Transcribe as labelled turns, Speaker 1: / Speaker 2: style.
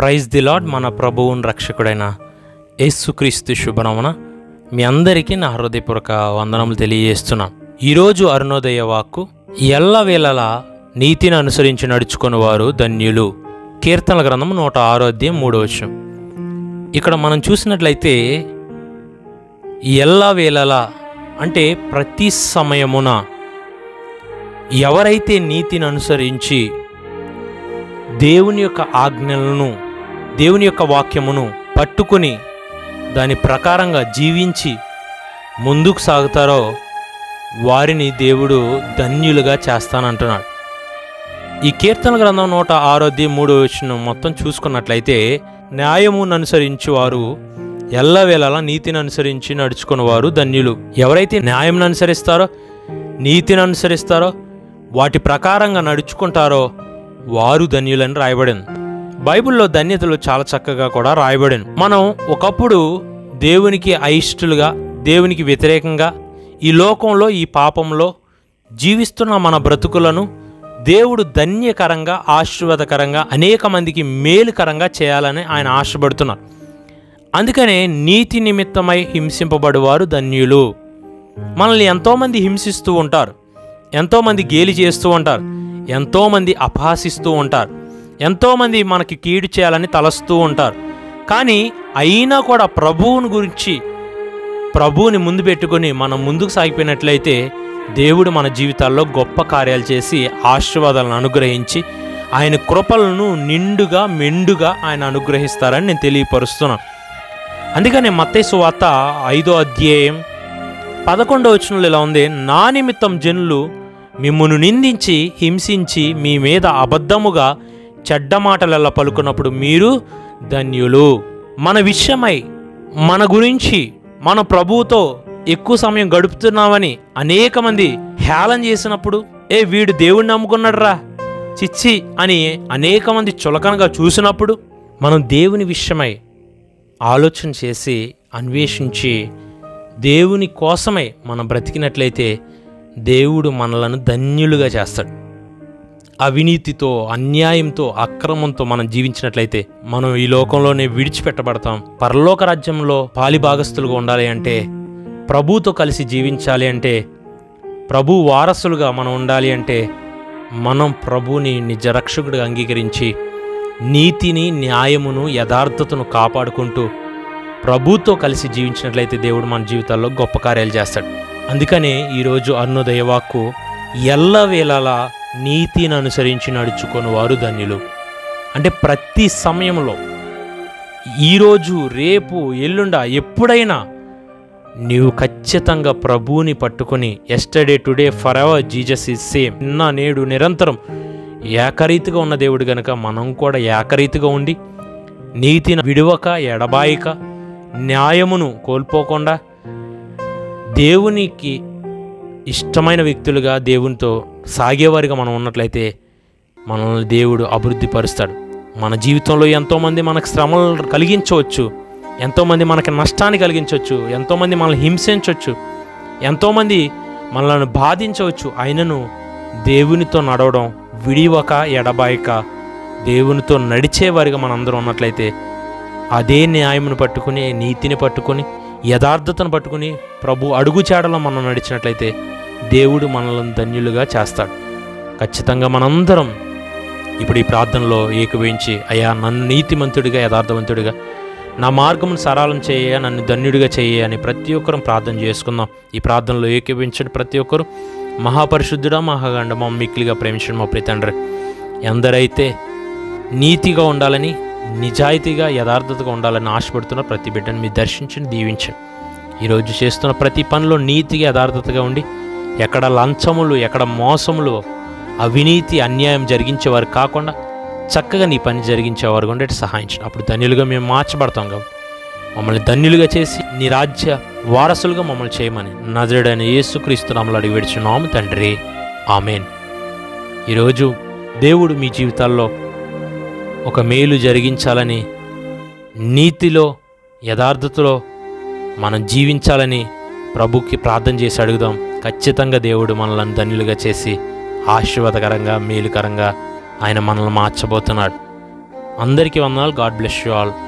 Speaker 1: praise the lord మన ప్రభువుని రక్షకుడైన యేసుక్రీస్తు శుభనమున మీ అందరికీ నా హృదయపూర్వక వందనములు తెలియజేస్తున్నాను ఈరోజు అరుణోదయ వాక్కు ఎల్లవేళలా నీతిని అనుసరించి నడుచుకుని వారు ధన్యులు కీర్తనల గ్రంథం నూట ఆరో అధ్యాయం మూడో వచనం ఇక్కడ మనం చూసినట్లయితే ఎల్లవేళలా అంటే ప్రతి సమయమున ఎవరైతే నీతిని అనుసరించి దేవుని యొక్క ఆజ్ఞలను దేవుని యొక్క వాక్యమును పట్టుకుని దాని ప్రకారంగా జీవించి ముందుకు సాగుతారో వారిని దేవుడు ధన్యులుగా చేస్తానంటున్నాడు ఈ కీర్తన గ్రంథం నూట ఆరోధ్య మూడో వచ్చిన మొత్తం చూసుకున్నట్లయితే న్యాయమును అనుసరించి వారు ఎల్లవేళలా నీతిని అనుసరించి నడుచుకున్న వారు ధన్యులు ఎవరైతే న్యాయం అనుసరిస్తారో నీతిని అనుసరిస్తారో వాటి ప్రకారంగా నడుచుకుంటారో వారు ధన్యులని రాయబడింది బైబిల్లో ధన్యతలు చాలా చక్కగా కూడా రాయబడింది మనం ఒకప్పుడు దేవునికి అయిష్టులుగా దేవునికి వ్యతిరేకంగా ఈ లోకంలో ఈ పాపంలో జీవిస్తున్న మన బ్రతుకులను దేవుడు ధన్యకరంగా ఆశీర్వాదకరంగా అనేక మందికి మేలుకరంగా చేయాలని ఆయన ఆశపడుతున్నారు అందుకనే నీతి నిమిత్తమై హింసింపబడువారు ధన్యులు మనల్ని ఎంతోమంది హింసిస్తూ ఉంటారు ఎంతోమంది గేలి చేస్తూ ఉంటారు ఎంతోమంది అపహాసిస్తూ ఉంటారు ఎంతోమంది మనకి కీడు చేయాలని తలస్తూ ఉంటారు కానీ అయినా కూడా ప్రభువుని గురించి ప్రభువుని ముందు పెట్టుకొని మనం ముందుకు సాగిపోయినట్లయితే దేవుడు మన జీవితాల్లో గొప్ప కార్యాలు చేసి ఆశీర్వాదాలను అనుగ్రహించి ఆయన కృపలను నిండుగా మెండుగా ఆయన అనుగ్రహిస్తారని నేను తెలియపరుస్తున్నాను అందుకనే మత్తేసు వార్త ఐదో అధ్యాయం పదకొండవ వచనంలో ఇలా ఉంది నా నిమిత్తం జనులు మిమ్మును నిందించి హింసించి మీ మీద అబద్ధముగా చెడ్డ మాటలలా పలుకున్నప్పుడు మీరు ధన్యులు మన విషయమై మన గురించి మన ప్రభువుతో ఎక్కువ సమయం గడుపుతున్నామని అనేక మంది హేళన చేసినప్పుడు ఏ వీడు దేవుణ్ణి నమ్ముకున్నాడురా చిచ్చి అని అనేక మంది చులకనగా చూసినప్పుడు మనం దేవుని విషయమై ఆలోచన చేసి అన్వేషించి దేవుని కోసమై మనం బ్రతికినట్లయితే దేవుడు మనలను ధన్యులుగా చేస్తాడు అవినీతితో అన్యాయంతో అక్రమంతో మనం జీవించినట్లయితే మనం ఈ లోకంలోనే విడిచిపెట్టబడతాం పరలోక రాజ్యంలో పాలిభాగస్తులుగా ఉండాలి అంటే ప్రభుతో కలిసి జీవించాలి అంటే ప్రభు వారసులుగా మనం ఉండాలి అంటే మనం ప్రభుని నిజ రక్షకుడిగా అంగీకరించి నీతిని న్యాయమును యథార్థతను కాపాడుకుంటూ ప్రభుతో కలిసి జీవించినట్లయితే దేవుడు మన జీవితాల్లో గొప్ప కార్యాలు చేస్తాడు అందుకనే ఈరోజు అరుణోదయ వాక్కు ఎల్లవేళలా నీతిని అనుసరించి నడుచుకొని వారు ధన్యులు అంటే ప్రతి సమయంలో ఈరోజు రేపు ఎల్లుండ ఎప్పుడైనా నీవు ఖచ్చితంగా ప్రభువుని పట్టుకొని yesterday today for ever Jesus is same నిన్న నేడు నిరంతరం ఏకరీతిగా ఉన్న దేవుడు గనుక మనం కూడా ఏకరీతిగా ఉండి నీతిని విడువక ఎడబాయిక న్యాయమును కోల్పోకుండా దేవునికి ఇష్టమైన వ్యక్తులుగా దేవునితో సాగేవారిగా మనం ఉన్నట్లయితే మనల్ని దేవుడు అభివృద్ధి పరుస్తాడు మన జీవితంలో ఎంతోమంది మనకు శ్రమలు కలిగించవచ్చు ఎంతోమంది మనకి నష్టాన్ని కలిగించవచ్చు ఎంతోమంది మనల్ని హింసించవచ్చు ఎంతోమంది మనల్ని బాధించవచ్చు అయినను దేవునితో నడవడం విడివక ఎడబాయక దేవునితో నడిచేవారిగా మనందరం ఉన్నట్లయితే అదే న్యాయమును పట్టుకుని నీతిని పట్టుకొని యథార్థతను పట్టుకుని ప్రభు అడుగుచాడలో మనం నడిచినట్లయితే దేవుడు మనల్ని ధన్యులుగా చేస్తాడు ఖచ్చితంగా మనందరం ఇప్పుడు ఈ ప్రార్థనలో ఏకవేయించి అయ్యా నన్ను నీతిమంతుడిగా యథార్థవంతుడిగా నా మార్గమును సరళం చేయ నన్ను ధన్యుడిగా చేయ అని ప్రతి ఒక్కరం ప్రార్థన చేసుకుందాం ఈ ప్రార్థనలో ఏకీవించండి ప్రతి ఒక్కరు మహాపరిశుద్ధుడా మహాగండమా మిక్కిలిగా ప్రేమించడం మా ప్రియ తండ్రి ఎందరైతే నీతిగా ఉండాలని నిజాయితీగా యథార్థతగా ఉండాలని ఆశపడుతున్న ప్రతి బిడ్డను మీరు దర్శించండి దీవించండి ఈరోజు చేస్తున్న ప్రతి పనిలో నీతిగా యథార్థతగా ఉండి ఎక్కడ లంచములు ఎక్కడ మోసములు అవినీతి అన్యాయం జరిగించేవారు కాకుండా చక్కగా నీ పని జరిగించేవారు ఉండేటి సహాయించండి అప్పుడు ధన్యులుగా మేము మార్చబడతాం కాబట్టి మమ్మల్ని ధన్యులుగా చేసి నీ రాజ్య వారసులుగా మమ్మల్ని చేయమని నజరుడైన యేసుక్రీస్తు నామలు అడిగి విడిచున్నాము తండ్రి ఆమెన్ ఈరోజు దేవుడు మీ జీవితాల్లో ఒక మేలు జరిగించాలని నీతిలో యథార్థతలో మనం జీవించాలని ప్రభుకి ప్రార్థన చేసి అడుగుదాం ఖచ్చితంగా దేవుడు మనల్ని ధన్యులుగా చేసి ఆశీర్వాదకరంగా మేలుకరంగా ఆయన మనల్ని మార్చబోతున్నాడు అందరికీ వందనాలు గాడ్ బ్లెస్ యూ ఆల్